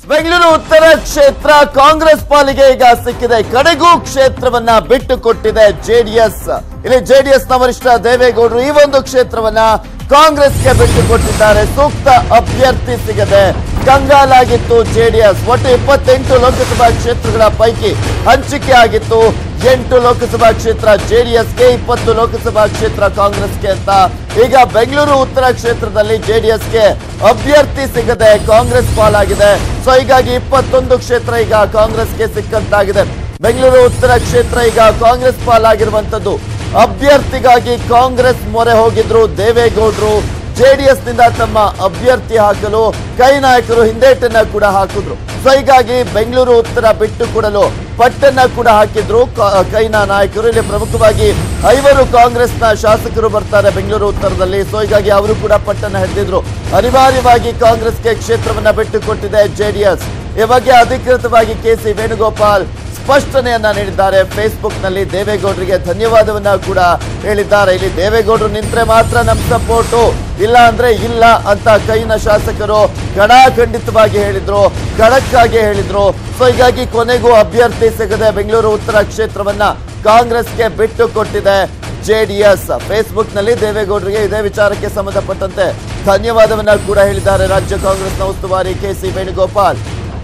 ಬೆಂಗಳೂರು ಉತ್ತರ ಕ್ಷೇತ್ರ ಕಾಂಗ್ರೆಸ್ ಪಾಲಿಗೆ ಈಗ ಸಿಕ್ಕಿದೆ ಕಡೆಗೂ ಕ್ಷೇತ್ರವನ್ನ ಬಿಟ್ಟು ಕೊಟ್ಟಿದೆ ಜೆಡಿಎಸ್ ಇಲ್ಲಿ ಜೆಡಿಎಸ್ ನ ವರಿಷ್ಠ ದೇವೇಗೌಡರು ಈ ಒಂದು ಕ್ಷೇತ್ರವನ್ನ ಕಾಂಗ್ರೆಸ್ಗೆ ಬಿಟ್ಟು ಕೊಟ್ಟಿದ್ದಾರೆ ಸೂಕ್ತ ಅಭ್ಯರ್ಥಿ ಸಿಗದೆ ಕಂಗಾಲಾಗಿತ್ತು ಜೆಡಿಎಸ್ ಒಟ್ಟು ಇಪ್ಪತ್ತೆಂಟು ಲೋಕಸಭಾ ಕ್ಷೇತ್ರಗಳ ಪೈಕಿ ಹಂಚಿಕೆ ಆಗಿತ್ತು ಎಂಟು ಲೋಕಸಭಾ ಕ್ಷೇತ್ರ ಜೆಡಿಎಸ್ಗೆ ಇಪ್ಪತ್ತು ಲೋಕಸಭಾ ಕ್ಷೇತ್ರ ಕಾಂಗ್ರೆಸ್ಗೆ ಅಂತ ಈಗ ಬೆಂಗಳೂರು ಉತ್ತರ ಕ್ಷೇತ್ರದಲ್ಲಿ ಜೆಡಿಎಸ್ಗೆ ಅಭ್ಯರ್ಥಿ ಸಿಗದೆ ಕಾಂಗ್ರೆಸ್ ಪಾಲಾಗಿದೆ ಸೊ ಹೀಗಾಗಿ ಇಪ್ಪತ್ತೊಂದು ಕ್ಷೇತ್ರ ಈಗ ಕಾಂಗ್ರೆಸ್ಗೆ ಸಿಕ್ಕಂತಾಗಿದೆ ಬೆಂಗಳೂರು ಉತ್ತರ ಕ್ಷೇತ್ರ ಈಗ ಕಾಂಗ್ರೆಸ್ ಪಾಲಾಗಿರುವಂತದ್ದು ಅಭ್ಯರ್ಥಿಗಾಗಿ ಕಾಂಗ್ರೆಸ್ ಮೊರೆ ಹೋಗಿದ್ರು ದೇವೇಗೌಡರು ಜೆಡಿಎಸ್ ನಿಂದ ತಮ್ಮ ಅಭ್ಯರ್ಥಿ ಹಾಕಲು ಕೈ ನಾಯಕರು ಹಿಂದೇಟನ್ನ ಕೂಡ ಹಾಕಿದ್ರು ಸೊ ಹೀಗಾಗಿ ಬೆಂಗಳೂರು ಉತ್ತರ ಬಿಟ್ಟು ಕೊಡಲು ಪಟ್ಟನ್ನ ಕೂಡ ಹಾಕಿದ್ರು ಕ- ಕೈನ ನಾಯಕರು ಇಲ್ಲಿ ಪ್ರಮುಖವಾಗಿ ಐವರು ಕಾಂಗ್ರೆಸ್ನ ಶಾಸಕರು ಬರ್ತಾರೆ ಬೆಂಗಳೂರು ಉತ್ತರದಲ್ಲಿ ಸೊ ಹೀಗಾಗಿ ಅವರು ಕೂಡ ಪಟ್ಟನ್ನ ಹಿಡಿದಿದ್ರು ಅನಿವಾರ್ಯವಾಗಿ ಕಾಂಗ್ರೆಸ್ಗೆ ಕ್ಷೇತ್ರವನ್ನ ಬಿಟ್ಟು ಕೊಟ್ಟಿದೆ ಜೆಡಿಎಸ್ ಈ ಬಗ್ಗೆ ಅಧಿಕೃತವಾಗಿ ಕೆ ಸಿ ವೇಣುಗೋಪಾಲ್ ಸ್ಪಷ್ಟನೆಯನ್ನ ನೀಡಿದ್ದಾರೆ ಫೇಸ್ಬುಕ್ ನಲ್ಲಿ ದೇವೇಗೌಡರಿಗೆ ಧನ್ಯವಾದವನ್ನ ಕೂಡ ಹೇಳಿದ್ದಾರೆ ಇಲ್ಲಿ ದೇವೇಗೌಡರು ನಿಂತ್ರೆ ಮಾತ್ರ ನಮ್ ಸಪೋರ್ಟು ಇಲ್ಲ ಅಂದ್ರೆ ಇಲ್ಲ ಅಂತ ಕೈನ ಶಾಸಕರು ಖಡಾಖಂಡಿತವಾಗಿ ಹೇಳಿದ್ರು ಖಡಕ್ ಆಗಿ ಹೇಳಿದ್ರು ಸೊ ಹೀಗಾಗಿ ಕೊನೆಗೂ ಅಭ್ಯರ್ಥಿ ಸಿಗದೆ ಬೆಂಗಳೂರು ಉತ್ತರ ಕ್ಷೇತ್ರವನ್ನ ಕಾಂಗ್ರೆಸ್ಗೆ ಬಿಟ್ಟು ಕೊಟ್ಟಿದೆ ಜೆಡಿಎಸ್ ಫೇಸ್ಬುಕ್ ನಲ್ಲಿ ದೇವೇಗೌಡರಿಗೆ ಇದೇ ವಿಚಾರಕ್ಕೆ ಸಂಬಂಧಪಟ್ಟಂತೆ ಧನ್ಯವಾದವನ್ನ ಕೂಡ ಹೇಳಿದ್ದಾರೆ ರಾಜ್ಯ ಕಾಂಗ್ರೆಸ್ನ ಉಸ್ತುವಾರಿ ಕೆ ಸಿ ವೇಣುಗೋಪಾಲ್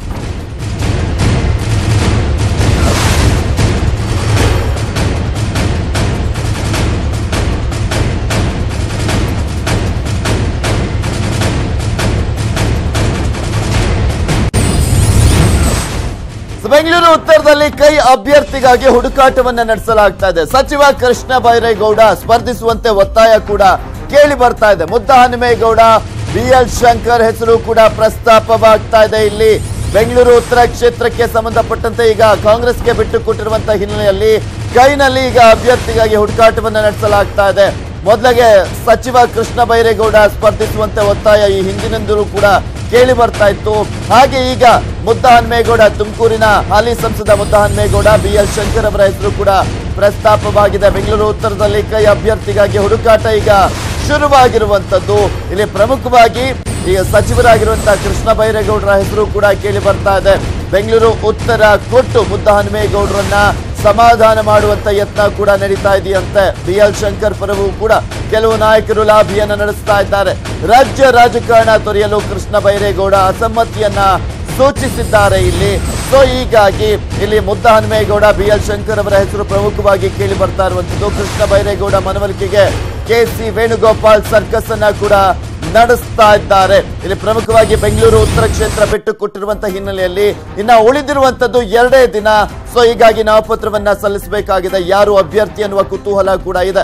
ಬೆಂಗಳೂರು ಉತ್ತರದಲ್ಲಿ ಕೈ ಅಭ್ಯರ್ಥಿಗಾಗಿ ಹುಡುಕಾಟವನ್ನ ನಡೆಸಲಾಗ್ತಾ ಇದೆ ಸಚಿವ ಕೃಷ್ಣ ಬೈರೇಗೌಡ ಸ್ಪರ್ಧಿಸುವಂತೆ ಒತ್ತಾಯ ಕೂಡ ಕೇಳಿ ಬರ್ತಾ ಇದೆ ಮುದ್ದ ಹನುಮೇಗೌಡ ಬಿ ಎಲ್ ಶಂಕರ್ ಹೆಸರು ಕೂಡ ಪ್ರಸ್ತಾಪವಾಗ್ತಾ ಇದೆ ಇಲ್ಲಿ ಬೆಂಗಳೂರು ಉತ್ತರ ಕ್ಷೇತ್ರಕ್ಕೆ ಸಂಬಂಧಪಟ್ಟಂತೆ ಈಗ ಕಾಂಗ್ರೆಸ್ಗೆ ಬಿಟ್ಟು ಕೊಟ್ಟಿರುವಂತಹ ಹಿನ್ನೆಲೆಯಲ್ಲಿ ಕೈನಲ್ಲಿ ಈಗ ಅಭ್ಯರ್ಥಿಗಾಗಿ ಹುಡುಕಾಟವನ್ನ ನಡೆಸಲಾಗ್ತಾ ಇದೆ ಮೊದಲಿಗೆ ಸಚಿವ ಕೃಷ್ಣ ಬೈರೇಗೌಡ ಸ್ಪರ್ಧಿಸುವಂತೆ ಒತ್ತಾಯ ಈ ಹಿಂದಿನಿಂದಲೂ ಕೂಡ ಕೇಳಿ ಬರ್ತಾ ಇತ್ತು ಹಾಗೆ ಈಗ ಮುದ್ದ ಹನುಮೇಗೌಡ ತುಮಕೂರಿನ ಹಾಲಿ ಸಂಸದ ಮುದ್ದ ಹನುಮೇಗೌಡ ಬಿ ಎಲ್ ಶಂಕರ್ ಅವರ ಹೆಸರು ಕೂಡ ಪ್ರಸ್ತಾಪವಾಗಿದೆ ಬೆಂಗಳೂರು ಉತ್ತರದಲ್ಲಿ ಕೈ ಅಭ್ಯರ್ಥಿಗಾಗಿ ಹುಡುಕಾಟ ಈಗ ಶುರುವಾಗಿರುವಂತದ್ದು ಇಲ್ಲಿ ಪ್ರಮುಖವಾಗಿ ಈಗ ಸಚಿವರಾಗಿರುವಂತಹ ಕೃಷ್ಣ ಬೈರೇಗೌಡರ ಹೆಸರು ಕೂಡ ಕೇಳಿ ಬರ್ತಾ ಇದೆ ಬೆಂಗಳೂರು ಉತ್ತರ ಕೊಟ್ಟು ಮುದ್ದ ಹನುಮೇಗೌಡರನ್ನ ಸಮಾಧಾನ ಮಾಡುವಂತ ಯತ್ನ ಕೂಡ ನಡೀತಾ ಇದೆಯಂತೆ ಬಿ ಎಲ್ ಶಂಕರ್ ಪರವೂ ಕೂಡ ಕೆಲವು ನಾಯಕರು ಲಾಭಿಯನ್ನ ನಡೆಸ್ತಾ ಇದ್ದಾರೆ ರಾಜ್ಯ ರಾಜಕಾರಣ ತೊರೆಯಲು ಕೃಷ್ಣ ಬೈರೇಗೌಡ ಅಸಮ್ಮತಿಯನ್ನ ಸೂಚಿಸಿದ್ದಾರೆ ಇಲ್ಲಿ ಸೊ ಹೀಗಾಗಿ ಇಲ್ಲಿ ಮುದ್ದ ಹನುಮೇಗೌಡ ಬಿ ಎಲ್ ಶಂಕರ್ ಅವರ ಹೆಸರು ಪ್ರಮುಖವಾಗಿ ಕೇಳಿ ಬರ್ತಾ ಇರುವಂತದ್ದು ಕೃಷ್ಣ ಬೈರೇಗೌಡ ಮನವೊಲಿಕೆಗೆ ಕೆ ಸಿ ವೇಣುಗೋಪಾಲ್ ಸರ್ಕಸ್ ಅನ್ನ ಕೂಡ ನಡೆಸ್ತಾ ಇದ್ದಾರೆ ಇಲ್ಲಿ ಪ್ರಮುಖವಾಗಿ ಬೆಂಗಳೂರು ಉತ್ತರ ಕ್ಷೇತ್ರ ಬಿಟ್ಟು ಕೊಟ್ಟಿರುವಂತಹ ಹಿನ್ನೆಲೆಯಲ್ಲಿ ಇನ್ನ ಉಳಿದಿರುವಂತದ್ದು ಎರಡೇ ದಿನ ಸೊ ಹೀಗಾಗಿ ನಾಮಪತ್ರವನ್ನ ಸಲ್ಲಿಸಬೇಕಾಗಿದೆ ಯಾರು ಅಭ್ಯರ್ಥಿ ಅನ್ನುವ ಕುತೂಹಲ ಕೂಡ ಇದೆ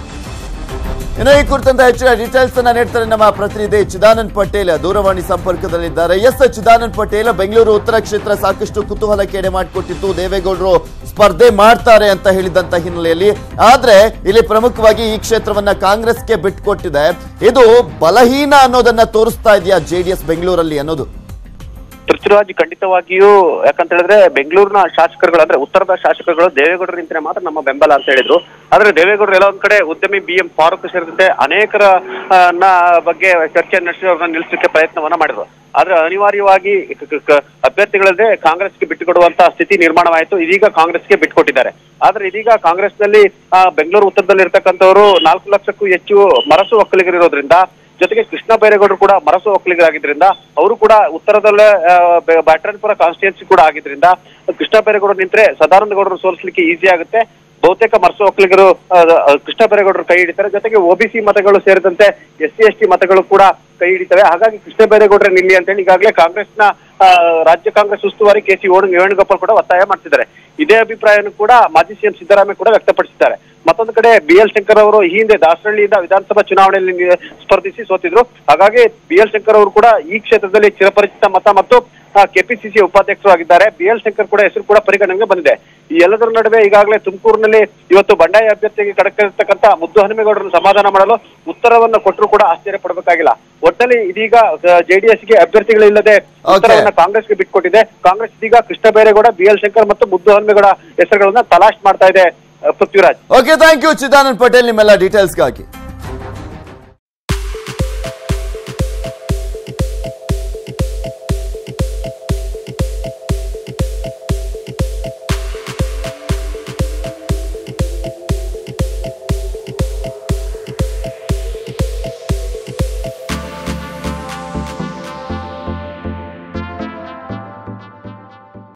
ಇನ್ನು ಈ ಕುರಿತಂತ ಹೆಚ್ಚಿನ ಡೀಟೇಲ್ಸ್ ಅನ್ನ ನೀಡ್ತಾರೆ ನಮ್ಮ ಪ್ರತಿನಿಧಿ ಚಿದಾನಂದ್ ಪಟೇಲ್ ದೂರವಾಣಿ ಸಂಪರ್ಕದಲ್ಲಿದ್ದಾರೆ ಎಸ್ ಚಿದಾನಂದ್ ಪಟೇಲ್ ಬೆಂಗಳೂರು ಉತ್ತರ ಕ್ಷೇತ್ರ ಸಾಕಷ್ಟು ಕುತೂಹಲಕ್ಕೆ ಎಡೆ ಮಾಡಿಕೊಟ್ಟಿತ್ತು ದೇವೇಗೌಡರು ಸ್ಪರ್ಧೆ ಮಾಡ್ತಾರೆ ಅಂತ ಹೇಳಿದಂತ ಹಿನ್ನೆಲೆಯಲ್ಲಿ ಆದ್ರೆ ಇಲ್ಲಿ ಪ್ರಮುಖವಾಗಿ ಈ ಕ್ಷೇತ್ರವನ್ನ ಕಾಂಗ್ರೆಸ್ಗೆ ಬಿಟ್ಕೊಟ್ಟಿದೆ ಇದು ಬಲಹೀನ ಅನ್ನೋದನ್ನ ತೋರಿಸ್ತಾ ಇದೆಯಾ ಜೆಡಿಎಸ್ ಬೆಂಗಳೂರಲ್ಲಿ ಅನ್ನೋದು ಪೃಥ್ವಿರಾಜ್ ಖಂಡಿತವಾಗಿಯೂ ಯಾಕಂತ ಹೇಳಿದ್ರೆ ಬೆಂಗಳೂರಿನ ಶಾಸಕರುಗಳು ಅಂದ್ರೆ ಉತ್ತರದ ಶಾಸಕರುಗಳು ದೇವೇಗೌಡರು ನಿಂತರೆ ಮಾತ್ರ ನಮ್ಮ ಬೆಂಬಲ ಅಂತ ಹೇಳಿದ್ರು ಆದ್ರೆ ದೇವೇಗೌಡರು ಎಲ್ಲ ಒಂದ್ ಕಡೆ ಉದ್ಯಮಿ ಬಿ ಎಂ ಫಾರೂಕ್ ಸೇರಿದಂತೆ ಅನೇಕರ ಆ, ನ ಬಗ್ಗೆ ಚರ್ಚೆ ನಡೆಸಿ ಅವ್ರನ್ನ ನಿಲ್ಲಿಸಲಿಕ್ಕೆ ಪ್ರಯತ್ನವನ್ನ ಮಾಡಿದ್ರು ಆದ್ರೆ ಅನಿವಾರ್ಯವಾಗಿ ಕ- ಕ- ಕ- ಅಭ್ಯರ್ಥಿಗಳಲ್ಲದೆ ಕಾಂಗ್ರೆಸ್ಗೆ ಬಿಟ್ಟುಕೊಡುವಂತ ಸ್ಥಿತಿ ನಿರ್ಮಾಣವಾಯಿತು ಇದೀಗ ಕಾಂಗ್ರೆಸ್ಗೆ ಬಿಟ್ಟುಕೊಟ್ಟಿದ್ದಾರೆ ಆದ್ರೆ ಇದೀಗ ಕಾಂಗ್ರೆಸ್ನಲ್ಲಿ ಆ, ಬೆಂಗಳೂರು ಉತ್ತರದಲ್ಲಿ ಇರ್ತಕ್ಕಂಥವರು ನಾಲ್ಕು ಲಕ್ಷಕ್ಕೂ ಹೆಚ್ಚು ಮರಸು ಒಕ್ಕಲಿಗರಿರೋದ್ರಿಂದ ಜೊತೆಗೆ ಕೃಷ್ಣ ಬೈರೇಗೌಡರು ಕೂಡ ಮರಸು ಒಕ್ಕಲಿಗರಾಗಿದ್ರಿಂದ ಅವರು ಕೂಡ ಉತ್ತರದಲ್ಲೇ ಆ, ಬೆ- ಬ್ಯಾಟರಾಯನಪುರ ಕಾನ್ಸ್ಟಿಟ್ಯೂನ್ಸಿ ಕೂಡ ಆಗಿದ್ರಿಂದ ಕೃಷ್ಣ ಬೈರೇಗೌಡರು ನಿಂತ್ರೆ ಸದಾನಂದ ಗೌಡರು ಸೋಲಿಸಲಿಕ್ಕೆ ಈಸಿ ಆಗುತ್ತೆ ಬಹುತೇಕ ಮರಸು ಒಕ್ಕಲಿಗರು ಆ, ಆ, ಕೃಷ್ಣ ಬೈರೇಗೌಡರು ಕೈ ಹಿಡಿತಾರೆ ಜೊತೆಗೆ ಒಬಿಸಿ ಮತಗಳು ಸೇರಿದಂತೆ ಎಸ್ ಸಿ ಎಸ್ ಟಿ ಮತಗಳು ಕೂಡ ಕೈ ಹಿಡಿತವೆ ಹಾಗಾಗಿ ಕೃಷ್ಣ ಬೈರೇಗೌಡರ ನಿಲ್ಲಿ ಅಂತ ಹೇಳಿ ಈಗಾಗಲೇ ಕಾಂಗ್ರೆಸ್ನ ಆ, ರಾಜ್ಯ ಕಾಂಗ್ರೆಸ್ ಉಸ್ತುವಾರಿ ಕೆ ಸಿ ವೇಣುಗೋಪಾಲ್ ಕೂಡ ಒತ್ತಾಯ ಮಾಡ್ತಿದ್ದಾರೆ ಇದೇ ಅಭಿಪ್ರಾಯವನ್ನು ಕೂಡ ಮಾಜಿ ಸಿಎಂ ಸಿದ್ದರಾಮಯ್ಯ ಕೂಡ ವ್ಯಕ್ತಪಡಿಸಿದ್ದಾರೆ ಮತ್ತೊಂದು ಕಡೆ ಬಿ ಎಲ್ ಶಂಕರ್ ಅವರು ಈ ಹಿಂದೆ ದಾಸರಳ್ಳಿಯಿಂದ ವಿಧಾನಸಭಾ ಚುನಾವಣೆಯಲ್ಲಿ ನಿ- ಸ್ಪರ್ಧಿಸಿ ಸೋತಿದ್ರು ಹಾಗಾಗಿ ಬಿ ಎಲ್ ಶಂಕರ್ ಅವರು ಕೂಡ ಈ ಕ್ಷೇತ್ರದಲ್ಲಿ ಚಿರಪರಿಚಿತ ಮತ ಮತ್ತು ಕೆಪಿಸಿಸಿ ಉಪಾಧ್ಯಕ್ಷರು ಆಗಿದ್ದಾರೆ ಬಿ ಎಲ್ ಶಂಕರ್ ಕೂಡ ಹೆಸರು ಕೂಡ ಪರಿಗಣನೆಗೆ ಬಂದಿದೆ ಈ ಎಲ್ಲದರ ನಡುವೆ ಈಗಾಗಲೇ ತುಮಕೂರಿನಲ್ಲಿ ಇವತ್ತು ಬಂಡಾಯ ಅಭ್ಯರ್ಥಿಗೆ ಕಡಕಿರ್ತಕ್ಕಂಥ ಮುದ್ದು ಹನುಮೇಗೌಡರನ್ನು ಸಮಾಧಾನ ಮಾಡಲು ಉತ್ತರವನ್ನು ಕೊಟ್ಟರು ಕೂಡ ಆಶ್ಚರ್ಯ ಪಡಬೇಕಾಗಿಲ್ಲ ಒಟ್ಟಲ್ಲಿ ಇದೀಗ ಜೆಡಿಎಸ್ಗೆ ಅಭ್ಯರ್ಥಿಗಳಿಲ್ಲದೆ ಉತ್ತರವನ್ನ ಕಾಂಗ್ರೆಸ್ಗೆ ಬಿಟ್ಕೊಟ್ಟಿದೆ ಕಾಂಗ್ರೆಸ್ ಇದೀಗ ಕೃಷ್ಣ ಬೈರೇಗೌಡ ಬಿ ಎಲ್ ಶಂಕರ್ ಮತ್ತು ಮುದ್ದು ಹನುಮೇಗೌಡ ಹೆಸರುಗಳನ್ನ ತಲಾಶ್ ಮಾಡ್ತಾ ಇದೆ ಆ, Prithviraj okay thank you Chidanand Patel ನಿಮ್ಮೆಲ್ಲ ಡೀಟೇಲ್ಸ್ಗಾಗಿ